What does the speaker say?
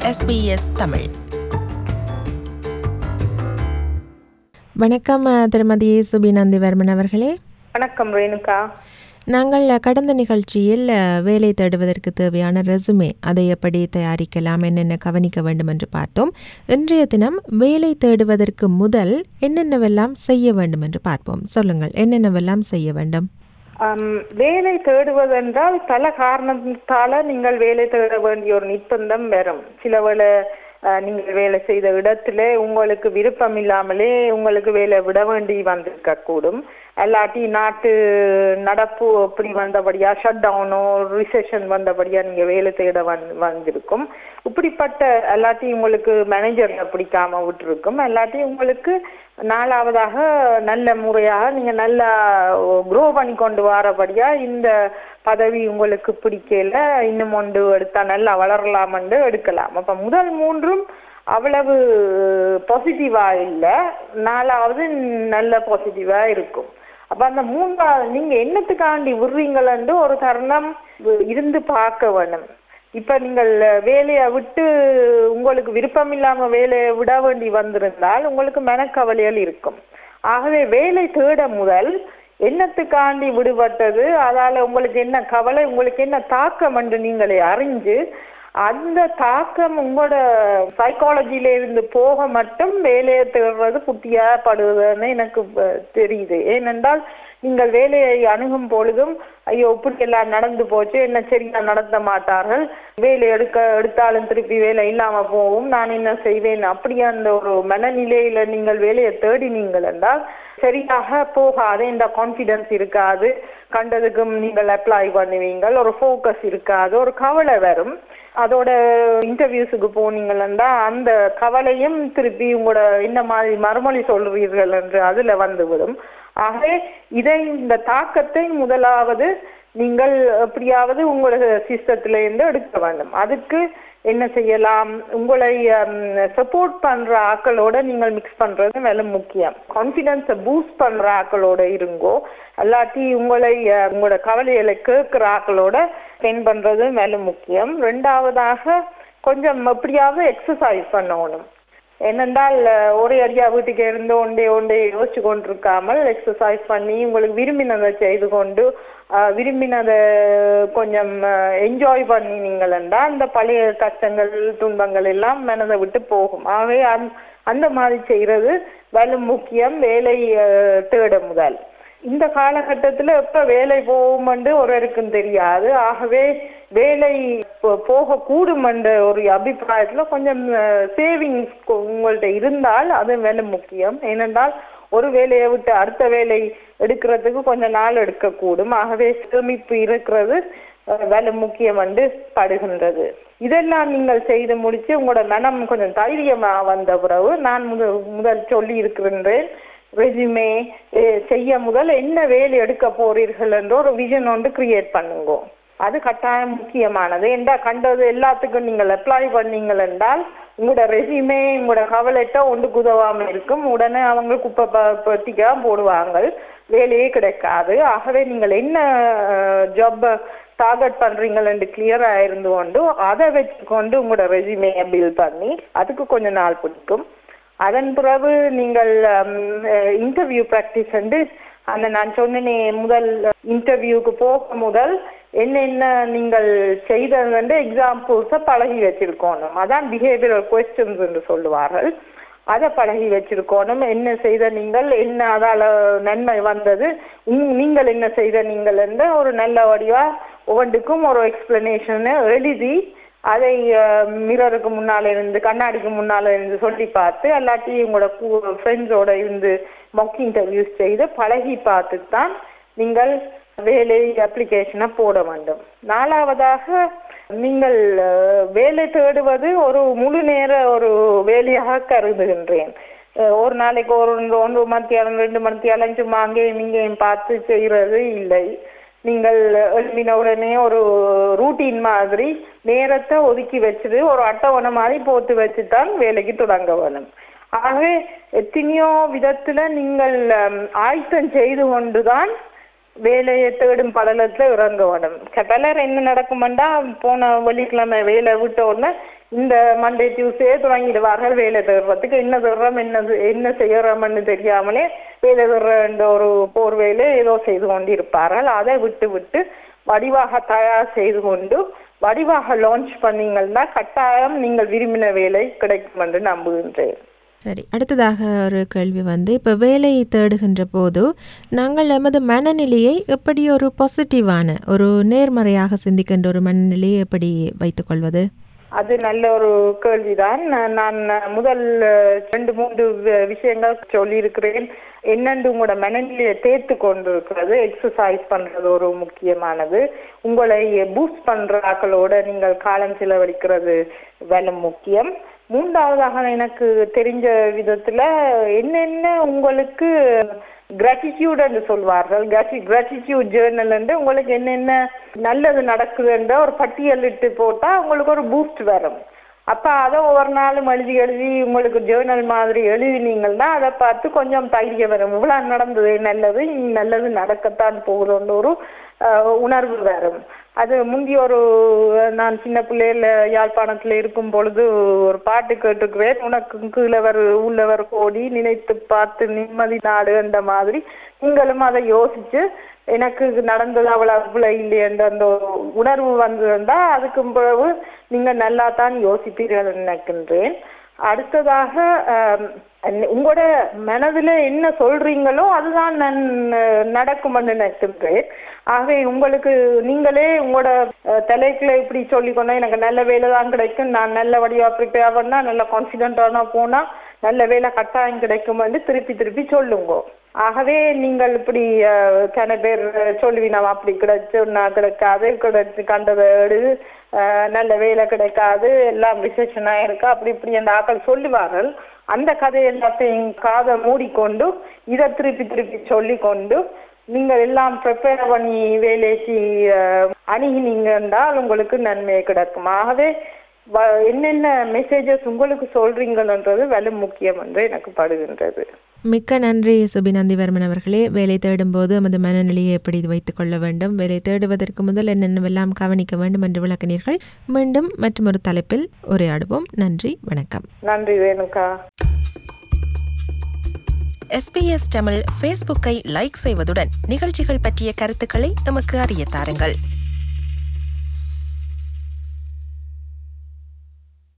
SBS Tamil வணக்கம் அஹ், திருமதி சுபிநந்திவர்மன் அவர்களே வணக்கம் ரேணுகா நாங்கள் அஹ், கடந்த நிகழ்ச்சியில் அஹ், வேலை தேடுவதற்கு தேவையான ரெசுமே அதை எப்படி தயாரிக்கலாம் என்னென்ன கவனிக்க வேண்டும் என்று பார்த்தோம் இன்றைய தினம் வேலை தேடுவதற்கு முதல் என்னென்னவெல்லாம் செய்ய வேண்டும் என்று பார்ப்போம் சொல்லுங்கள் என்னென்னவெல்லாம் செய்ய வேண்டும் ஆம், வேலை தேடுவதென்றால் பல காரணத்தால நீங்கள் வேலை தேட வேண்டிய ஒரு நிர்பந்தம் வரும் சில வேளை அஹ், நீங்கள் வேலை செய்த இடத்துல உங்களுக்கு விருப்பம் இல்லாமலே உங்களுக்கு வேலை விட வேண்டி வந்திருக்க கூடும் அல்லாட்டி நாட்டு நடப்பு அப்படி வந்தபடியா ஷட் டவுனோ ரிசெஷன் வந்தபடியா நீங்க வேலை தேட வந் வந்திருக்கும் இப்படிப்பட்ட அல்லாட்டி உங்களுக்கு மேனேஜர்ல பிடிக்காம விட்டுருக்கும் அல்லாட்டி உங்களுக்கு நாலாவதாக நல்ல முறையாக நீங்க நல்லா க்ரோ பண்ணி கொண்டு வரபடியா இந்த பதவி உங்களுக்கு பிடிக்கல இன்னும் ஒன்று எடுத்தா நல்லா வளரலாம்னு எடுக்கலாம் அப்ப முதல் மூன்றும் அவ்வளவு பாசிட்டிவா இல்லை நாலாவது நல்ல பாசிட்டிவா இருக்கும் அப்ப அந்த மூன்றாவது நீங்க என்னத்துக்காண்டி விடுறீங்களன்னு ஒரு தருணம் இருந்து பார்க்க வேணும் இப்ப நீங்கள் வேலையை விட்டு உங்களுக்கு விருப்பம் இல்லாம வேலையை விட வேண்டி வந்திருந்தால் உங்களுக்கு மனக்கவலைகள் இருக்கும் ஆகவே வேலை தேட முதல் என்னத்துக்காண்டி விடுபட்டது அதால உங்களுக்கு என்ன கவலை உங்களுக்கு என்ன தாக்கம் என்று நீங்களே அறிஞ்சு அந்த தாக்கம் உங்களோட சைக்காலஜில இருந்து போக மட்டும் வேலையை தேடுறது குட்டியா படுவதுன்னு எனக்கு ப- தெரியுது ஏனென்றால் நீங்கள் வேலையை அணுகும் பொழுதும் ஐயோ இப்படி எல்லாம் நடந்து போச்சு என்ன சரியா நடத்த மாட்டார்கள் வேலை எடுக்க எடுத்தாலும் திருப்பி வேலை இல்லாம போகும் நான் என்ன செய்வேன் அப்படி அந்த ஒரு மனநிலையில நீங்கள் வேலையை தேடினீங்கள் என்றால் சரியாக போகாது இந்த கான்ஃபிடன்ஸ் இருக்காது கண்டதுக்கும் நீங்கள் அப்ளை பண்ணுவீங்கள் ஒரு ஃபோக்கஸ் இருக்காது ஒரு கவலை வரும் அதோட இன்டர்வியூஸுக்கு போனீங்கன்னா அந்த கவலையும் திருப்பி உங்களோட இந்த மாதிரி மறுமொழி சொல்றீர்கள் என்று அதுல வந்துவிடும் ஆகவே இதை இந்த தாக்கத்தை முதலாவது நீங்கள் எப்படியாவது உங்களோட சிஸ்டத்துல இருந்து எடுக்க வேண்டும் அதுக்கு என்ன செய்யலாம் உங்களை சப்போர்ட் பண்ற ஆக்களோட நீங்கள் மிக்ஸ் பண்றது வேலை முக்கியம் கான்பிடன்ஸை பூஸ்ட் பண்ற ஆக்களோட இருங்கோ அல்லாட்டி உங்களை அஹ், உங்களோட கவலைகளை கேட்கிற ஆக்களோட ஸ்பெண்ட் பண்றது வேலை முக்கியம் ரெண்டாவதாக கொஞ்சம் எப்படியாவது எக்ஸசைஸ் பண்ணணும் என்னென்றால் அஹ், ஒரே அடியா வீட்டுக்கு இருந்து ஒண்டே ஒண்டே யோசிச்சு கொண்டிருக்காமல் எக்ஸசைஸ் பண்ணி உங்களுக்கு விரும்பினதை செய்து கொண்டு அஹ், விரும்பினதை கொஞ்சம் என்ஜாய் பண்ணினீங்கள் என்றால் அந்த பழைய கஷ்டங்கள் துன்பங்கள் எல்லாம் மனதை விட்டு போகும் ஆகவே அந்- அந்த மாதிரி செய்யறது வேலை முக்கியம் வேலை அஹ், தேட முதல் இந்த காலகட்டத்துல எப்ப வேலை போகுமென்று ஒருவருக்கும் தெரியாது ஆகவே வேலை போ- போக கூடும் என்ற ஒரு அபிப்பிராயத்துல கொஞ்சம் சேவிங்ஸ் உங்கள்ட்ட இருந்தால் அது வேலை முக்கியம் ஏனென்றால் ஒரு வேலையை விட்டு அடுத்த வேலை எடுக்கிறதுக்கு கொஞ்சம் நாள் எடுக்கக்கூடும் ஆகவே சேமிப்பு இருக்கிறது அஹ், வேலை முக்கியம் என்று படுகின்றது இதெல்லாம் நீங்கள் செய்து முடிச்சு உங்களோட மனம் கொஞ்சம் தைரியமா வந்த பிறகு நான் முதல் முதல் சொல்லி இருக்கின்றேன் ரெஜிமே செய்ய முதல் என்ன வேலை எடுக்க போறீர்கள் என்ற ஒரு விஷன் ஒன்று கிரியேட் பண்ணுங்க அது கட்டாயம் முக்கியமானது என்றா கண்டது எல்லாத்துக்கும் நீங்கள் அப்ளை பண்ணீங்கள் என்றால் உங்களோட ரெசியூமே உங்களோட கவலைட்ட ஒன்றுக்கு உதவாம இருக்கும் உடனே அவங்க குப்பை ப- பெட்டிக்கு தான் போடுவாங்க வேலையே கிடைக்காது ஆகவே நீங்கள் என்ன ஜாப் டார்கெட் பண்றீங்கள் என்று கிளியரா இருந்து கொண்டு அதை வச்சுக்கொண்டு உங்களோட ரெசியூமையை பில் பண்ணி அதுக்கு கொஞ்ச நாள் பிடிக்கும் அதன் பிறகு நீங்கள் இன்டர்வியூ ப்ராக்டிஸ் வந்து அந்த நான் சொன்னேனே முதல் இன்டர்வியூக்கு போக முதல் என்னென்ன நீங்கள் செய்தது வந்து எக்ஸாம்பிள்ஸை பழகி வச்சிருக்கணும் அதான் பிஹேவியரல் கொஸ்டின்ஸ் என்று சொல்லுவார்கள் அதை பழகி வச்சிருக்கணும் என்ன செய்த நீங்கள் என்ன அதால நன்மை வந்தது உம், நீங்கள் என்ன செய்த நீங்கள் என்ற ஒரு நல்ல வடிவா ஒவ்வொன்றுக்கும் ஒரு எக்ஸ்பிளனேஷனை எழுதி அதை மிரருக்கு முன்னால இருந்து கண்ணாடிக்கு முன்னால இருந்து சொல்லி பார்த்து அல்லாட்டி உங்களோட ஃப்ரெண்ட்ஸோட இருந்து மொக் இன்டர்வியூஸ் செய்து பழகி பார்த்து தான் நீங்கள் வேலை அப்ளிகேஷனை போட வேண்டும் நாலாவதாக நீங்கள் அஹ், வேலை தேடுவது ஒரு முழு நேர ஒரு வேலையாக கருதுகின்றேன் அஹ், ஒரு நாளைக்கு ஒரு ஒன்று மத்தியானம் ரெண்டு மத்தியானம் சும்மா அங்கேயும் இங்கேயும் பார்த்து செய்கிறது இல்லை நீங்கள் எழுப்பின உடனே ஒரு ரூட்டீன் மாதிரி நேரத்தை ஒதுக்கி வச்சுட்டு ஒரு அட்டவணை மாதிரி போட்டு வச்சு தான் வேலைக்கு தொடங்க வேணும் ஆகவே எத்தனையோ விதத்துல நீங்கள் ஹம், ஆயத்தம் செய்து கொண்டுதான் வேலையை தேடும் படலத்துல இறங்க வேணும் க- பலர் என்ன நடக்குமெண்டா போன வெள்ளிக்கிழமை வேலை விட்ட உடனே இந்த மண்டே டியூஸ்டே தொடங்கிடுவார்கள் வேலை தேடுறதுக்கு என்ன தேடுறோம் என்ன என்ன செய்யறோம்னு தெரியாமலே வேலை தேடுற ஒரு போர்வையில ஏதோ செய்து கொண்டு இருப்பார்கள் அதை விட்டு விட்டு வடிவாக தயார் செய்து கொண்டு வடிவாக லான்ச் பண்ணீங்கன்னா கட்டாயம் நீங்கள் விரும்பின வேலை கிடைக்கும் என்று நம்புகின்றேன் சரி அடுத்ததாக ஒரு கேள்வி வந்து இப்போ வேலை தேடுகின்ற போது நாங்கள் எமது மனநிலையை எப்படி ஒரு பாசிட்டிவான ஒரு நேர்மறையாக சிந்திக்கின்ற ஒரு மனநிலையை எப்படி வைத்துக்கொள்வது அது நல்ல ஒரு கேள்விதான் நான் முதல் ரெண்டு மூன்று வி- விஷயங்கள் சொல்லியிருக்கிறேன் என்னென்று உங்களோட மனநிலையை தேர்த்து கொண்டிருக்கிறது எக்ஸசைஸ் பண்றது ஒரு முக்கியமானது உங்களை பூஸ்ட் பண்ற ஆக்களோட நீங்கள் காலம் செலவழிக்கிறது வேலை முக்கியம் மூன்றாவதாக எனக்கு தெரிஞ்ச விதத்துல என்னென்ன உங்களுக்கு கிராட்டிடியூட் என்று சொல்வார்கள் கிராட்டிடியூட் ஜேர்னல் என்று உங்களுக்கு என்னென்ன நல்லது நடக்குதுன்ற ஒரு பட்டியலிட்டு போட்டா உங்களுக்கு ஒரு பூஸ்ட் வரும் அப்ப அதை ஒவ்வொரு நாளும் எழுதி எழுதி உங்களுக்கு ஜேர்னல் மாதிரி எழுதினீங்கன்னா அதை பார்த்து கொஞ்சம் தைரியம் வரும் இவ்வளவு நடந்தது நல்லது இனி நல்லது நடக்கத்தான் போகுதுன்னு ஒரு அஹ், உணர்வு வரும் அது முந்தி ஒரு நான் சின்ன பிள்ளையில யாழ்ப்பாணத்துல இருக்கும் பொழுது ஒரு பாட்டு கேட்டுக்கிறேன் உனக்கு கீழவர் உள்ளவர் கோடி நினைத்து பார்த்து நிம்மதி நாடு என்ற மாதிரி நீங்களும் அதை யோசிச்சு எனக்கு நடந்தது அவ்வளவு அவ்வளவு இல்லையன்ற அந்த ஒரு உணர்வு வந்திருந்தா அதுக்கு பிறகு நீங்க நல்லா தான் யோசிப்பீர்கள் நினைக்கின்றேன் அடுத்ததாக ஆம், உங்களோட மனதுல என்ன சொல்றீங்களோ அதுதான் நான் அஹ், நடக்கும்னு நினைக்கின்றேன் ஆகவே உங்களுக்கு நீங்களே உங்களோட அஹ், தலைக்குள்ள இப்படி சொல்லிக்கொண்டா எனக்கு நல்ல வேலை தான் கிடைக்கும் நான் நல்ல வடிவா ப்ரிப்பேர் பண்ணா நல்ல கான்ஃபிடென்டான போனா நல்ல வேலை கட்டாயம் கிடைக்கும் திருப்பி திருப்பி சொல்லுங்க ஆகவே நீங்கள் இப்படி அஹ், சில பேர் சொல்லுவீங்க அப்படி கிடைச்சு நான் கிடைக்காது கிடைச்சு கண்டதை எடு அஹ், நல்ல வேலை கிடைக்காது எல்லாம் விசேஷனா இருக்கு அப்படி இப்படி அந்த ஆக்கள் சொல்லுவார்கள் அந்த கதை எல்லாத்தையும் காதை மூடிக்கொண்டு இதை திருப்பி திருப்பி சொல்லிக்கொண்டு நீங்கள் எல்லாம் ப்ரிப்பேர் பண்ணி வேலைக்கு அஹ், அணுகினீங்க என்றால் உங்களுக்கு நன்மை கிடைக்கும் ஆகவே வ- என்னென்ன மெசேஜஸ் உங்களுக்கு சொல்றீங்கன்றது வெலை முக்கியம் என்று எனக்கு படுகின்றது மிக்க நன்றி சுபிநந்திவர்மன் அவர்களே வேலை தேடும்போது நமது மனநிலையை எப்படி வைத்துக் கொள்ள வேண்டும் வேலை தேடுவதற்கு முதல் என்னென்னவெல்லாம் கவனிக்க வேண்டும் என்று விளக்கினீர்கள் மீண்டும் மற்றொரு தலைப்பில் உரையாடுவோம் நன்றி வணக்கம் நன்றி ரேணுகா எஸ்பிஎஸ் தமிழ் ஃபேஸ்புக்கை லைக் செய்வதுடன் நிகழ்ச்சிகள் பற்றிய கருத்துக்களை எமக்கு அறிய தாருங்கள்